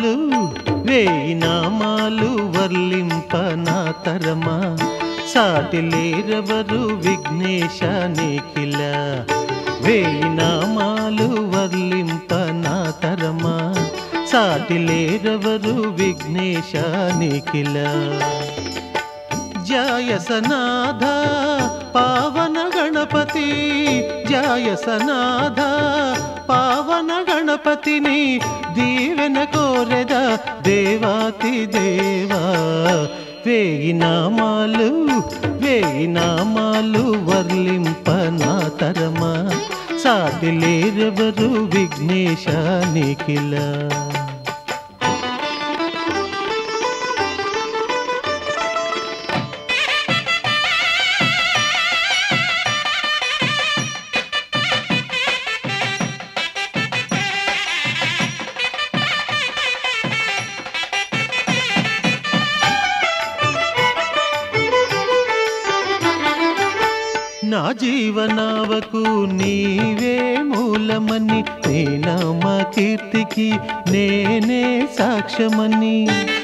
నామాలు వేయి నామాలు వర్లింప నా తరమా సాటి లేరెవరు విఘ్నేశ నిఖిల వేయి నామాలు వర్లింప నా తరమా సాటి లేరెవరు విఘ్నేశ నిఖిల జాయసనాథ పావన గణపతి జాయసనాథ పావన గణపతిని దీవెన కోరెద దేవాతి దేవా వేయి నామాలు వేయి నామాలు వర్లింప నా తరమా సాటి లేరెవరు విఘ్నేశ నిఖిల నా జీవనావకు నీవే మూలమని నీ నామ కీర్తికి నేనే సాక్ష్యమని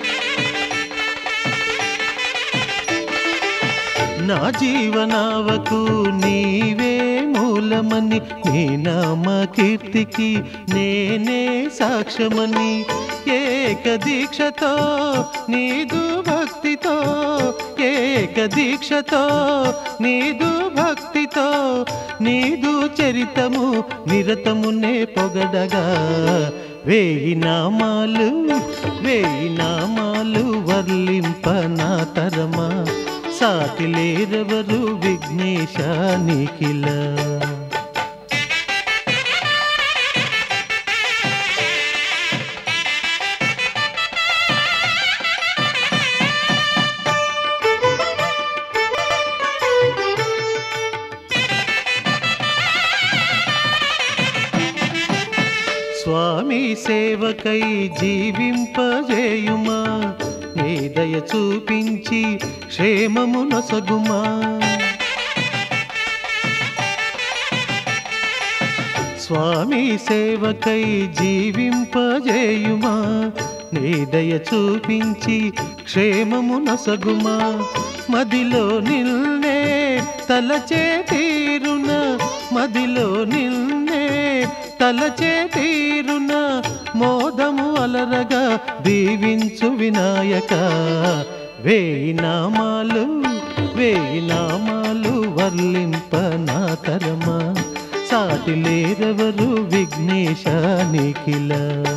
నా జీవనావకు నీవే మూలమని నీ నామ కీర్తికి నేనే సాక్ష్యమని ఏక దీక్షతో నీదు భక్తితో ఏక దీక్షతో నీదు భక్తితో నీదు చరితము నిరతమునే పొగడగా వేయి నామాలు వేయి నామాలు వర్లింప నా తరమా సాటి లేరెవరు విఘ్నేశ నిఖిల స్వామి సేవకై జీవింపజేయుమా నీ దయ చూపించి క్షేమము నొసగుమా స్వామి సేవకై జీవింపజేయుమా నీ దయ చూపించి క్షేమము నొసగుమా మదిలో నిల్నే తలచే తీరున మదిలో నిల్నే తలచే తీరున మోదము అలరగా దీవించు వినాయక వేయి నామాలు వేయి నామాలు వర్లింప నా తరమా సాటి లేరెవరు విఘ్నేశ నిఖిల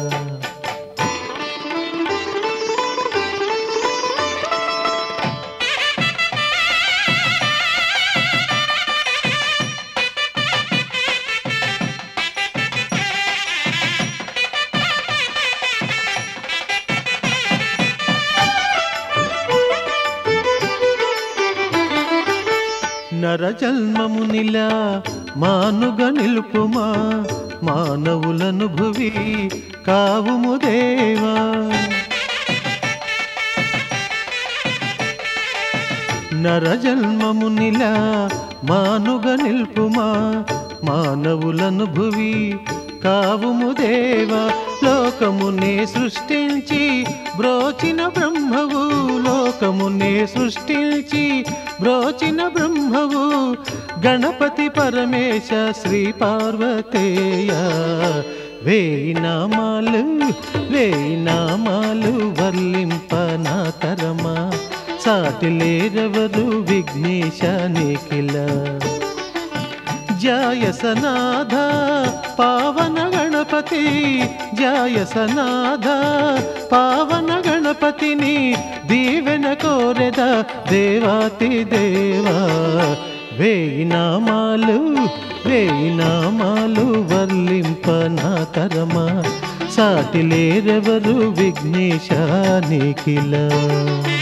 నరజన్మమునిలా మానుగ నిలుపుమా మానవులను భువి కావుము దేవా నరజన్మమునిలా మానుగ నిల్పుమా మానవులను భువి కావుము దేవా లోకమునే సృష్టించి బ్రోచిన బ్రహ్మవు లోకమునే సృష్టించి బ్రోచిన బ్రహ్మవు గణపతి పరమేశ శ్రీ పార్వతేయ వేయి నామాలు వేయి నామాలు వర్లింప నా తరమా సాటి లేరెవరు విఘ్నేశ నిఖిల జాయసనాథ పావన గణపతి జాయసనాథ పావన గణపతిని దీవెన కోరెద దేవాతి దేవా వేయి నామాలు వేయి నామాలు వర్లింప నా తరమా సాటి లేరెవరు విఘ్నేశ నిఖిల